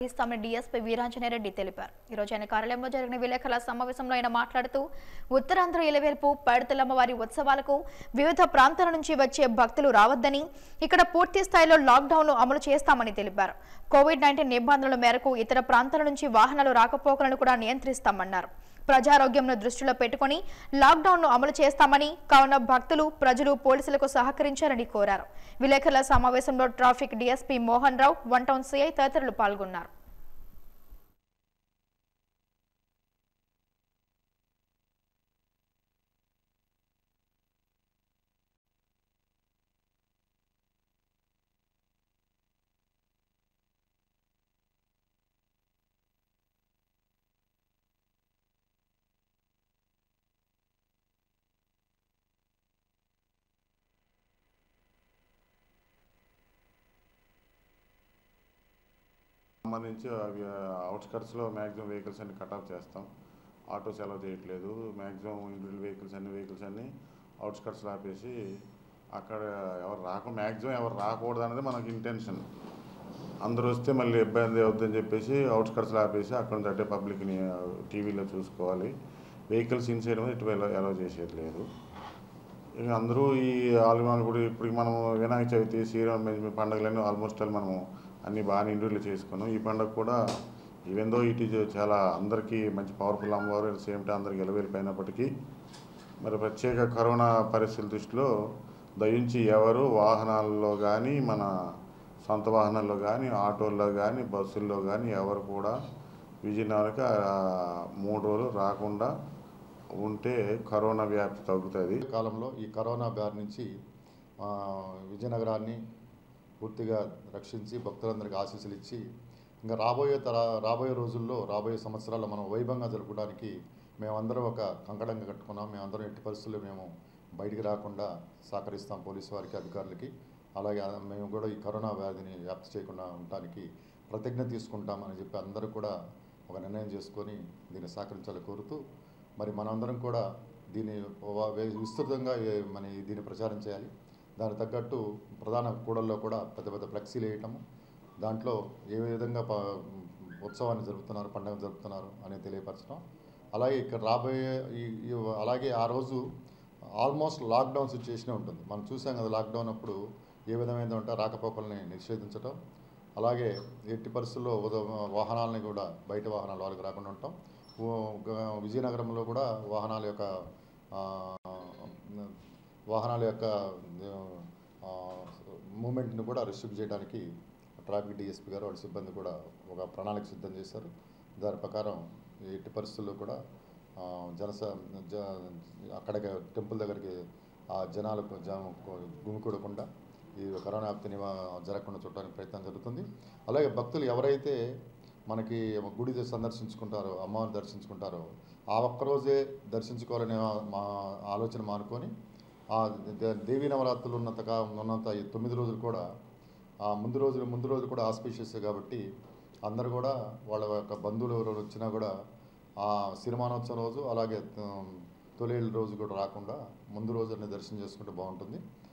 నిర్వహిస్తామని డీఎస్పీ వీరాంజనేరెడ్డి తెలిపారు ఈ రోజు ఆయన కార్యాలయంలో జరిగిన విలేకరుల సమావేశంలో ఆయన మాట్లాడుతూ ఉత్తరాంధ్ర ఇలవేల్పు పైడితల్లమ్మవారి ఉత్సవాలకు వివిధ ప్రాంతాల నుంచి వచ్చే భక్తులు రావద్దని ఇక్కడ పూర్తి స్థాయిలో లాక్డౌన్ అమలు చేస్తామని తెలిపారు కోవిడ్ నైన్టీన్ నిబంధనల మేరకు ఇతర ప్రాంతాల నుంచి వాహనాలు రాకపోకలను కూడా నియంత్రిస్తామన్నారు ప్రజారోగ్యంను దృష్టిలో పెట్టుకుని లాక్డౌన్ను అమలు చేస్తామని కావున భక్తులు ప్రజలు పోలీసులకు సహకరించాలని కోరారు విలేకరుల సమావేశంలో traffic DSP Mohan Rao one town CI తదితరులు పాల్గొన్నారు సంబంధించి అవి అవుట్స్కట్స్లో మ్యాక్సిమం వెహికల్స్ అన్ని కట్ ఆఫ్ చేస్తాం ఆటోస్ అలౌ చేయట్లేదు మ్యాక్సిమం ఇండివిజువల్ వెహికల్స్ అన్ని వెహికల్స్ అన్ని అవుట్స్కట్స్లో ఆపేసి అక్కడ ఎవరు రాక మ్యాక్సిమం ఎవరు రాకూడదు అనేది మనకి ఇంటెన్షన్ అందరూ వస్తే మళ్ళీ ఇబ్బంది అవుతుందని చెప్పేసి అవుట్స్కట్స్లో ఆపేసి అక్కడ నుంచి అంటే పబ్లిక్ని టీవీలో చూసుకోవాలి వెహికల్స్ ఇన్సైడ్ మీద ఇటు అలౌ చేసేది లేదు ఇక అందరూ ఈ ఆల్మాన్ కూడా ఇప్పుడు మనం వినాయక చవితి శ్రీరామ పండుగలన్నీ ఆల్మోస్ట్ ఆల్ మనము అన్ని బాగా ఇండివిజువల్ చేసుకున్నాం ఈ పండుగ కూడా ఈవెందో ఇట్ ఈజ్ చాలా అందరికీ మంచి పవర్ఫుల్ అమ్మవారు అట్ సేమ్ టైం అందరికి ఎలవేలిపోయినప్పటికీ మరి ప్రత్యేక కరోనా పరిస్థితుల దృష్టిలో దయించి ఎవరు వాహనాల్లో కానీ మన సొంత వాహనాల్లో కానీ ఆటోల్లో కానీ బస్సుల్లో కానీ ఎవరు కూడా విజయనగరంకి ఆ, మూడు రోజులు రాకుండా ఉంటే కరోనా వ్యాప్తి తగ్గుతుంది కాలంలో ఈ కరోనా బారి నుంచి ఆ, విజయనగరాన్ని పూర్తిగా రక్షించి భక్తులందరికీ ఆశీస్సులు ఇచ్చి ఇంకా రాబోయే తర రాబోయే రోజుల్లో రాబోయే సంవత్సరాల్లో మనం వైభవంగా జరుపుకోవడానికి మేమందరం ఒక కంకణంగా కట్టుకున్నాం మేమందరం ఎట్టి పరిస్థితుల్లో మేము బయటికి రాకుండా సహకరిస్తాం పోలీసు వారికి అధికారులకి అలాగే ఆ- మేము కూడా ఈ కరోనా వ్యాధిని వ్యాప్తి చేయకుండా ఉండటానికి ప్రతిజ్ఞ తీసుకుంటామని చెప్పి అందరూ కూడా ఒక నిర్ణయం చేసుకొని దీన్ని సహకరించాలని కోరుతూ మరి మనందరం కూడా దీన్ని వ- వే- విస్తృతంగా ఏ- మన దీన్ని ప్రచారం చేయాలి దానికి తగ్గట్టు ప్రధాన కూడల్లో కూడా పెద్ద పెద్ద ఫ్లెక్సీలు వేయటము దాంట్లో ఏ విధంగా ప- ఉత్సవాన్ని జరుపుతున్నారు పండుగ జరుపుతున్నారు అనేది తెలియపరచడం అలాగే ఇక్కడ రాబోయే ఈ ఈ- అలాగే ఆ రోజు ఆల్మోస్ట్ లాక్డౌన్ సిచ్యుయేషనే ఉంటుంది మనం చూసాం కదా లాక్డౌన్ అప్పుడు ఏ విధమైన ఉంటే రాకపోకల్ని నిషేధించడం అలాగే ఎట్టి పరిస్థితుల్లో ఉద- వాహనాలని కూడా బయట వాహనాలు వాళ్ళకి రాకుండా ఉంటాం ఓ- గ- విజయనగరంలో కూడా వాహనాల యొక్క ఆ, వాహనాల యొక్క ఆ, మూమెంట్ని కూడా రిస్ట్రిక్ట్ చేయడానికి ట్రాఫిక్ డిఎస్పీ గారు వాళ్ళ సిబ్బంది కూడా ఒక ప్రణాళిక సిద్ధం చేశారు దాని ప్రకారం ఎట్టి పరిస్థితుల్లో కూడా ఆ, జనస జ అక్కడికి టెంపుల్ దగ్గరికి ఆ జనాలకు జ గుమికూడకుండా ఈ కరోనా వ్యాప్తి నివా జరగకుండా చూడడానికి ప్రయత్నం జరుగుతుంది అలాగే భక్తులు ఎవరైతే మనకి గుడి సందర్శించుకుంటారో అమ్మవారిని దర్శించుకుంటారో ఆ ఒక్కరోజే దర్శించుకోవాలనే మా ఆలోచన మానుకొని ఆ దే- దేవీ నవరాత్రులు ఉన్నంత కా ఉన్నంత ఈ తొమ్మిది రోజులు కూడా ఆ ముందు రోజులు ముందు రోజు కూడా ఆస్పీషియస్ కాబట్టి అందరూ కూడా వాళ్ళ యొక్క బంధువులు ఎవరు వచ్చినా కూడా ఆ సిరిమానోత్సవం రోజు అలాగే ఉమ్, తొలేళ్ళ రోజు కూడా రాకుండా ముందు రోజు అన్ని దర్శనం చేసుకుంటే బాగుంటుంది